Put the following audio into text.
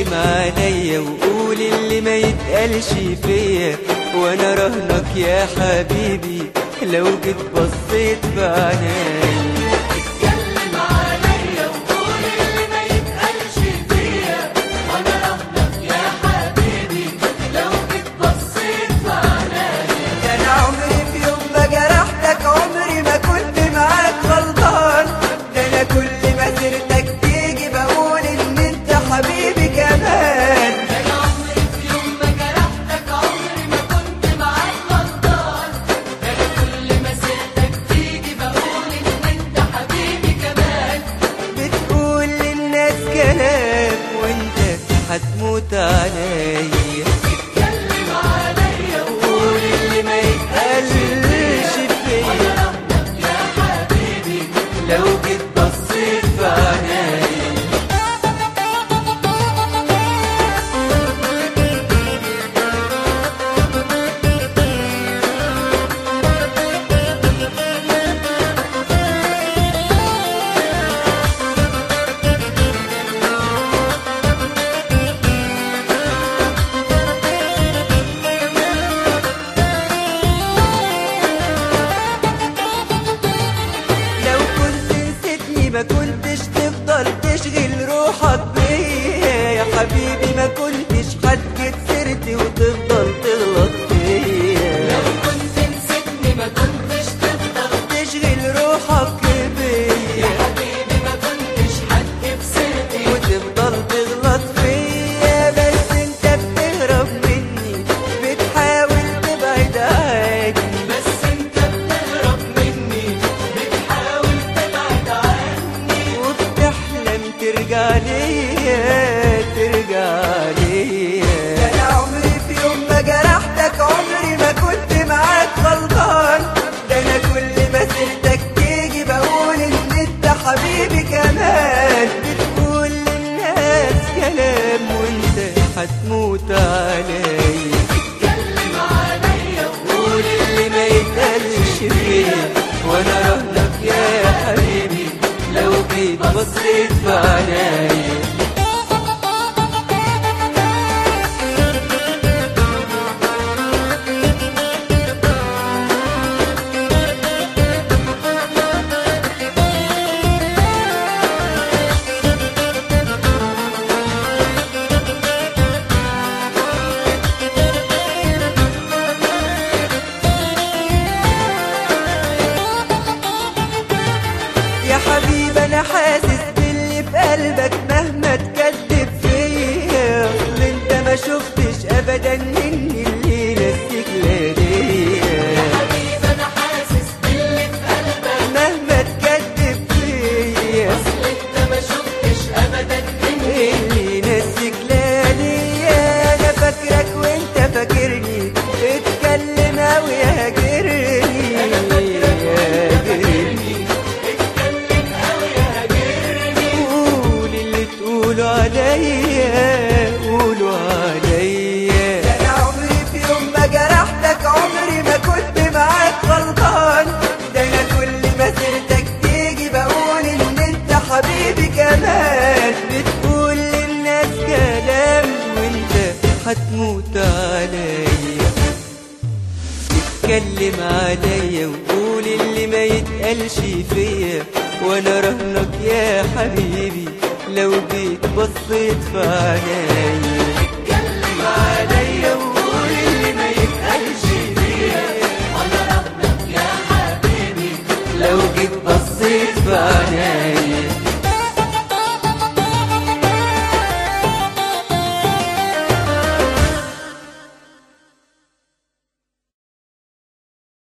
اتكلم عليا وقول اللي ما يتقالش فيا وانا رهنك يا حبيبي لو جيت بصيت بعينيا اتكلم عليا وقول اللي ما يتقالش فيا وانا رهنك يا حبيبي لو جيت بصيت في عينيا ده انا عمري في يوم ما جرحتك عمري ما كنت معاك غلطان ده انا كل ما سيرتك تيجي بقول ان انت حبيبي كمان انا عمري في يوم ما جرحتك عمري ما كنت معاك غلطان انا كل ما سيرتك تيجي بقول ان انت حبيبي كمان بتقول للناس كلام وانت هتموت عليا اتكلم عليا قول اللي ما يتقالش فيا وانا رهنك يا حبيبي لو جيت بصيت في عينيا لو كنت نسيتني ما كنتش تفضل تشغل روحك بيا يا حبيبي ما كنتش هتجيب سيرتي وتفضل تغلط فيا لو كنت نسيتني ما كنتش تفضل تشغل روحك بيا حبيبي ما كنتش هتجيب سيرتي وتفضل تغلط فيا بس انت بتهرب مني بتحاول تبعد عني بس انت بتهرب مني بتحاول تبعد عني وبتحلم ترجع ليا ترجع ليا انا عمري في يوم ما جرحتك عمري ما كنت معاك غلطان ده انا كل ما سيرتك تيجي بقول ان انت حبيبي كمان بتقول للناس كلام وانت هتموت عليا اتكلم عليا قول اللي ما يتقالش فيا وانا رهنك يا حبيبي لو جيت بصيت في عينيا يا حبيبي انا حاسس باللي في قلبك مهما تكذب فيا اصل انت ما شفتش ابدا مني اللي نسيك ليا حبيبي انا حاسس باللي في قلبك مهما تكذب فيا اصل انت ما شفتش ابدا مني اللي نسيك ليا انا فاكرك وانت فاكرني اتكلم اوي هاجرني هاجرني اتكلم قوي يا هاجرني قول اللي تقولوا عليا قولوا عليا انا عمري في يوم ما جرحتك عمري ما كنت معاك غلطان ده انا كل ما سيرتك تيجي بقول ان انت حبيبي كمان بتقول للناس كلام وانت هتموت عليا اتكلم عليا وقول اللي ما يتقالش فيا وانا رهنك يا حبيبي لو جيت بصيت في عينيا